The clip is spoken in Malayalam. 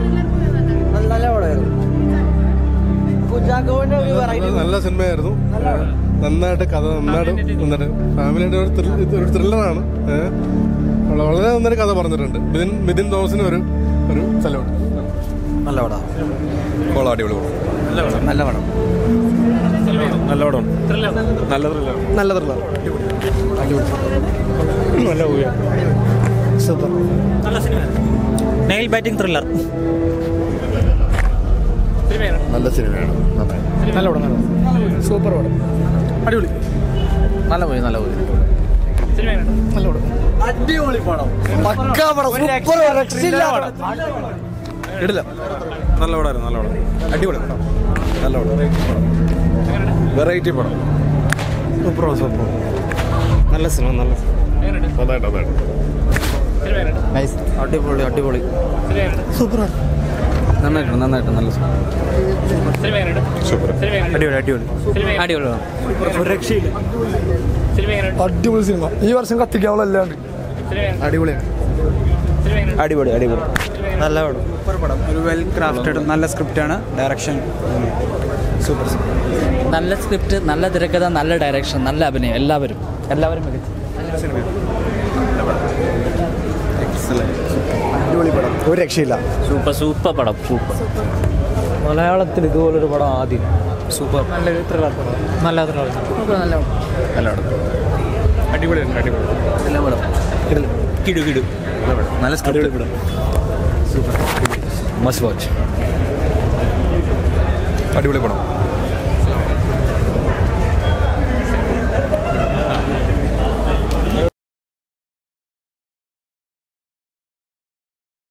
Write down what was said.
നല്ല പടമായിരുന്നു കുഞ്ചാക്കോവിന്റെ ഒരു വെറൈറ്റി നല്ല സിനിമയായിരുന്നു നന്നായിട്ട് കഥ നന്നായിട്ട് നന്നായിട്ട് ഫാമിലിയുടെ ഒരു thrill- ഇത് ഒരു ത്രില്ലറാണ് വളരെ നന്നായിട്ട് കഥ പറഞ്ഞിട്ടുണ്ട് മിഥിൻ മിഥിൻ തോമസിന് ഒരു ഒരു സലോട്ട് നല്ല പടം കോളം അടിപൊളി നല്ല പടം നല്ല പടം നല്ല ത്രില്ലർ നല്ല ത്രില്ലർ നല്ല മൂവിയാണ് സൂപ്പർ നല്ല സിനിമ നെയിൽ ബാറ്റിംഗ് ത്രില്ലർ നല്ല സിനിമയാണ് നല്ല പടം നല്ല സൂപ്പർ പടം അടിപൊളി നല്ല പോയി നല്ല പോയി നല്ല പടം അടിപൊളി പടം പക്കാ പടം സൂപ്പർ രക്ഷയില്ല ഇടില്ല നല്ല പടമായിരുന്നു നല്ല പടം അടിപൊളി പടം നല്ല പടം വെറൈറ്റി പടം സൂപ്പർ സൂപ്പർ നല്ല സിനിമ നല്ല നന്നായിട്ട് നന്നായിട്ട് നൈസ് അടിപൊളി അടിപൊളി സൂപ്പർ നന്നായിട്ട് നന്നായിട്ട് നല്ല സൂപ്പർ അടിപൊളി അടിപൊളി അടിപൊളി അടിപൊളി സിനിമ ഈ വർഷം കത്തിക്കാവളല്ലാണ്ട് അടിപൊളിയാണ് അടിപൊളി അടിപൊളി നല്ല പടം സൂപ്പർ പടം ഒരു വെൽ ക്രാഫ്റ്റഡ് നല്ല സ്ക്രിപ്റ്റാണ് ഡയറക്ഷൻ സൂപ്പർ നല്ല സ്ക്രിപ്റ്റ് നല്ല തിരക്കഥ നല്ല ഡയറക്ഷൻ നല്ല അഭിനയം എല്ലാവരും എല്ലാവരും മികച്ച അടിപൊളി പടം ഒരു രക്ഷയില്ല സൂപ്പർ സൂപ്പർ പടം സൂപ്പർ മലയാളത്തിൽ ഇതുപോലൊരു പടം ആദ്യം സൂപ്പർ നല്ല ത്രില്ലർ പടം നല്ല ത്രില്ലർ നല്ല നല്ല പടം അടിപൊളിയാണ് അടിപൊളി നല്ല പടം കിടു കിടു നല്ല സ്ക്രിപ്റ്റ് പടം സൂപ്പർ മസ്റ്റ് വാച്ച് അടിപൊളി പടം